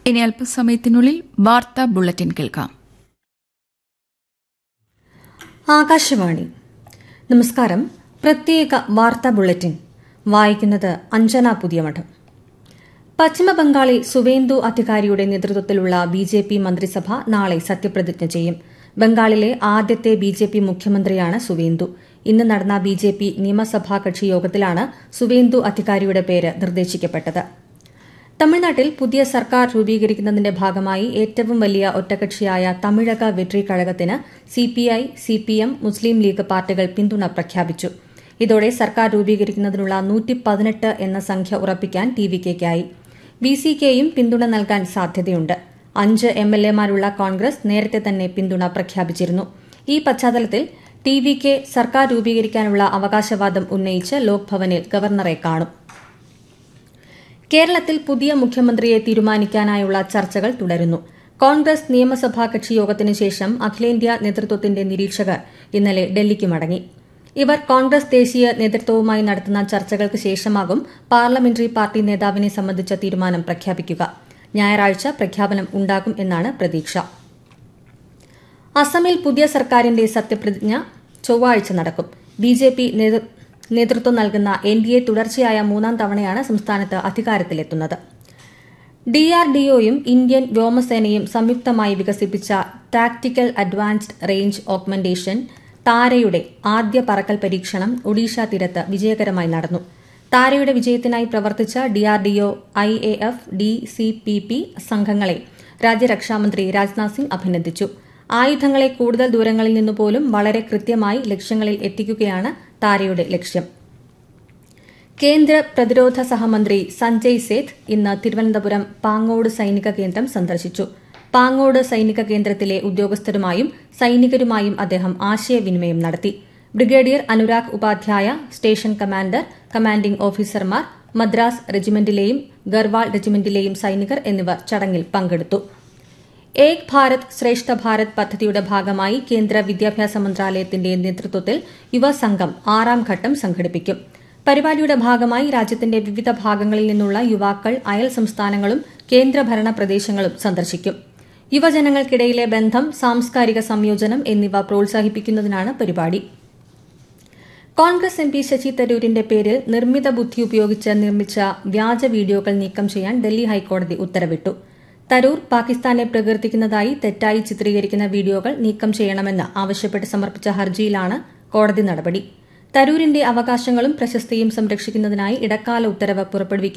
ഇനി അല്പസമയത്തിനുള്ളിൽ വാർത്താ ബുള്ളറ്റിൻ കേൾക്കാം ആകാശവാണി നമസ്കാരം പ്രത്യേക വാർത്താ ബുള്ളറ്റിൻ വായിക്കുന്നത് അഞ്ജന പുതിയമഠം പശ്ചിമബംഗാളിൽ സുവേന്ദു അധികാരിയുടെ നേതൃത്വത്തിലുള്ള ബി ജെ പി മന്ത്രിസഭ നാളെ സത്യപ്രതിജ്ഞ ചെയ്യും ബംഗാളിലെ ആദ്യത്തെ ബി ജെ പി മുഖ്യമന്ത്രിയാണ് സുവേന്ദു ഇന്ന് നടന്ന ബി ജെ പി നിയമസഭാ കക്ഷി യോഗത്തിലാണ് സുവേന്ദു അധികാരിയുടെ പേര് നിർദ്ദേശിക്കപ്പെട്ടത് തമിഴ്നാട്ടിൽ പുതിയ സർക്കാർ രൂപീകരിക്കുന്നതിന്റെ ഭാഗമായി ഏറ്റവും വലിയ ഒറ്റകക്ഷിയായ തമിഴക വെട്രി കഴകത്തിന് സിപിഐ സിപിഎം മുസ്ലിം ലീഗ് പാർട്ടികൾ പിന്തുണ പ്രഖ്യാപിച്ചു ഇതോടെ സർക്കാർ രൂപീകരിക്കുന്നതിനുള്ള നൂറ്റി പതിനെട്ട് എന്ന സംഖ്യ ഉറപ്പിക്കാൻ ടി വി കെയ്ക്കായി ബി സി കെയും പിന്തുണ നൽകാൻ സാധ്യതയുണ്ട് അഞ്ച് എം എൽ എമാരുള്ള കോൺഗ്രസ് നേരത്തെ തന്നെ പിന്തുണ പ്രഖ്യാപിച്ചിരുന്നു ഈ പശ്ചാത്തലത്തിൽ ടി വി കെ സർക്കാർ രൂപീകരിക്കാനുള്ള അവകാശവാദം ഉന്നയിച്ച് ലോക്ഭവനിൽ ഗവർണറെ കാണും കേരളത്തിൽ പുതിയ മുഖ്യമന്ത്രിയെ തീരുമാനിക്കാനായുള്ള ചർച്ചകൾ തുടരുന്നു കോൺഗ്രസ് നിയമസഭാ കക്ഷി യോഗത്തിന് ശേഷം അഖിലേന്ത്യാ നേതൃത്വത്തിന്റെ നിരീക്ഷകർ ഇന്നലെ ഡൽഹിക്ക് മടങ്ങി ഇവർ കോൺഗ്രസ് ദേശീയ നേതൃത്വവുമായി നടത്തുന്ന ചർച്ചകൾക്ക് ശേഷമാകും പാർലമെന്ററി പാർട്ടി നേതാവിനെ സംബന്ധിച്ച തീരുമാനം പ്രഖ്യാപിക്കുക ഞായറാഴ്ച പ്രഖ്യാപനം ഉണ്ടാകും എന്നാണ് പ്രതീക്ഷ അസമിൽ പുതിയ സർക്കാരിന്റെ സത്യപ്രതിജ്ഞ ചൊവ്വാഴ്ച നടക്കും ബി ജെ പി നേതൃത്വം നൽകുന്ന എൻ ഡി എ തുടർച്ചയായ മൂന്നാം തവണയാണ് സംസ്ഥാനത്ത് അധികാരത്തിലെത്തുന്നത് ഡിആർഡിഒയും ഇന്ത്യൻ വ്യോമസേനയും സംയുക്തമായി വികസിപ്പിച്ച ടാക്ടിക്കൽ അഡ്വാൻസ്ഡ് റേഞ്ച് ഓഗ്മെന്റേഷൻ താരയുടെ ആദ്യ പറക്കൽ പരീക്ഷണം ഒഡീഷ തീരത്ത് വിജയകരമായി നടന്നു താരയുടെ വിജയത്തിനായി പ്രവർത്തിച്ച DRDO I A F D C P P സംഘങ്ങളെ രാജ്യരക്ഷാമന്ത്രി രാജ്നാഥ് സിംഗ് അഭിനന്ദിച്ചു ആയുധങ്ങളെ കൂടുതൽ ദൂരങ്ങളിൽ നിന്നുപോലും വളരെ കൃത്യമായി ലക്ഷ്യങ്ങളിൽ എത്തിക്കുകയാണ് താരയുടെ ലക്ഷ്യം കേന്ദ്ര പ്രതിരോധ സഹമന്ത്രി സഞ്ജയ് സേത്ത് ഇന്ന് തിരുവനന്തപുരം പാങ്ങോട് സൈനിക കേന്ദ്രം സന്ദർശിച്ചു പാങ്ങോട് സൈനിക കേന്ദ്രത്തിലെ ഉദ്യോഗസ്ഥരുമായും സൈനികരുമായും അദ്ദേഹം ആശയവിനിമയം നടത്തി brigadier Anurag Upadhyay station commander commanding ഓഫീസർമാർ മദ്രാസ് റെജിമെന്റിലെയും ഗർവാൾ റെജിമെന്റിലെയും സൈനികർ എന്നിവർ ചടങ്ങിൽ പങ്കെടുത്തു ഏക് ഭാരത് ശ്രേഷ്ഠ ഭാരത് പദ്ധതിയുടെ ഭാഗമായി കേന്ദ്ര വിദ്യാഭ്യാസ മന്ത്രാലയത്തിന്റെ നേതൃത്വത്തിൽ യുവസംഘം ആറാം ഘട്ടം സംഘടിപ്പിക്കും പരിപാടിയുടെ ഭാഗമായി രാജ്യത്തിന്റെ വിവിധ ഭാഗങ്ങളിൽ നിന്നുള്ള യുവാക്കൾ അയൽ സംസ്ഥാനങ്ങളും കേന്ദ്രഭരണ പ്രദേശങ്ങളും സന്ദർശിക്കും യുവജനങ്ങൾക്കിടയിലെ ബന്ധം സാംസ്കാരിക സംയോജനം എന്നിവ പ്രോത്സാഹിപ്പിക്കുന്നതിനാണ് പരിപാടി കോൺഗ്രസ് എം പി ശശി തരൂരിന്റെ പേരിൽ നിർമ്മിത ബുദ്ധി ഉപയോഗിച്ച് നിർമ്മിച്ച വ്യാജ വീഡിയോകൾ നീക്കം ചെയ്യാൻ ഡൽഹി ഹൈക്കോടതി ഉത്തരവിട്ടു തരൂർ പാകിസ്ഥാനെ പ്രകീർത്തിക്കുന്നതായി തെറ്റായി ചിത്രീകരിക്കുന്ന വീഡിയോകൾ നീക്കം ചെയ്യണമെന്ന് ആവശ്യപ്പെട്ട് സമർപ്പിച്ച ഹർജിയിലാണ് കോടതി നടപടി തരൂരിന്റെ അവകാശങ്ങളും പ്രശസ്തിയും സംരക്ഷിക്കുന്നതിനായി ഇടക്കാല ഉത്തരവ് പുറപ്പെടുവിക്കും